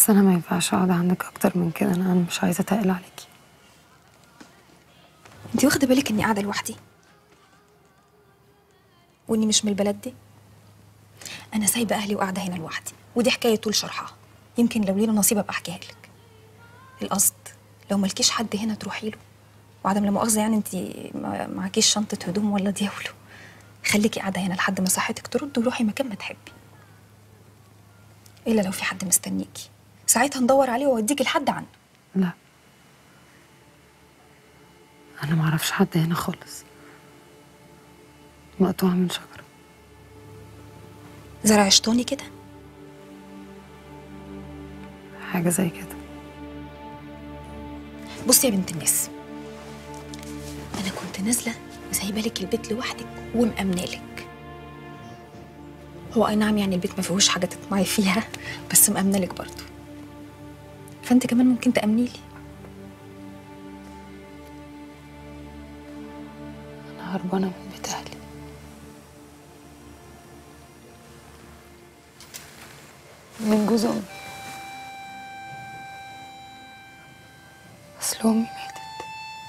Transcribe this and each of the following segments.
بس انا ما ينفعش اقعد عندك اكتر من كده انا أنا مش عايزه اتقل عليكي انت واخده بالك اني قاعده لوحدي واني مش من البلد دي انا سايبه اهلي وقاعده هنا لوحدي ودي حكايه طول شرحها يمكن لو لينا نصيب ابقى احكيها لك القصد لو مالكيش حد هنا تروحي له وعدم لا مؤاخذه يعني انت ما معكيش شنطه هدوم ولا دياولو خليكي قاعده هنا لحد ما صحتك ترد وروحي مكان ما تحبي الا لو في حد مستنيكي ساعتها ندور عليه واوديكي لحد عنه لا انا ما اعرفش حد هنا خالص مقطوعه من شجره زرع شطوني كده حاجه زي كده بصي يا بنت الناس انا كنت نازله وسايبه لك البيت لوحدك ومأمنه لك هو اي نعم يعني البيت ما فيهوش حاجه تطمعي فيها بس مأمنه لك برضه فانت كمان ممكن تأمني لي انا هربانه من بيت اهلي من جوز امي اصل امي ماتت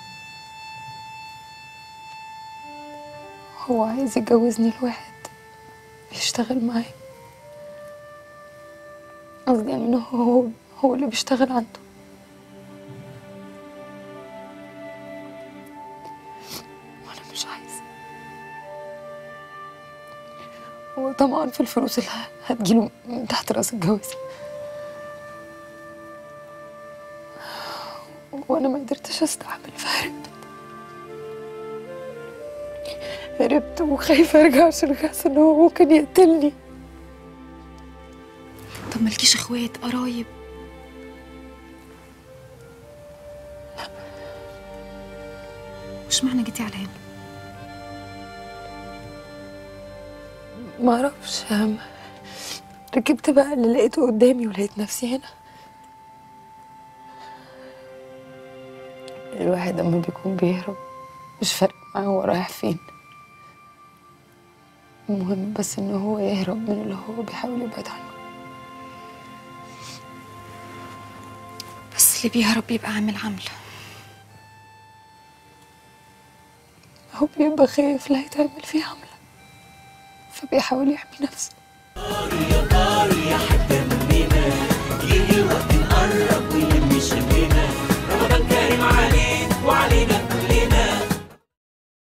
هو عايز يجوزني لواحد بيشتغل معاه قصدي يعني انه هو هو اللي بيشتغل عنده وانا مش عايزه هو طبعا في الفلوس اللي هتجيله من تحت راس الجواز وانا ما قدرتش استحمل فهربت هربت وخايفه ارجع عشان حاسه ان هو ممكن يقتلني طب مالكيش اخوات قرايب مش معنى جيتي على هنا ما اعرفش أم- ركبت بقى اللي لقيته قدامي ولقيت نفسي هنا الواحد لما بيكون بيهرب مش فارق معاه هو رايح فين المهم بس ان هو يهرب من اللي هو بيحاول يبعد عنه بس اللي بيهرب بيبقى عامل عامله هو بيبقى خايف لا يتعمل فيه عملة فبيحاول يحمي نفسه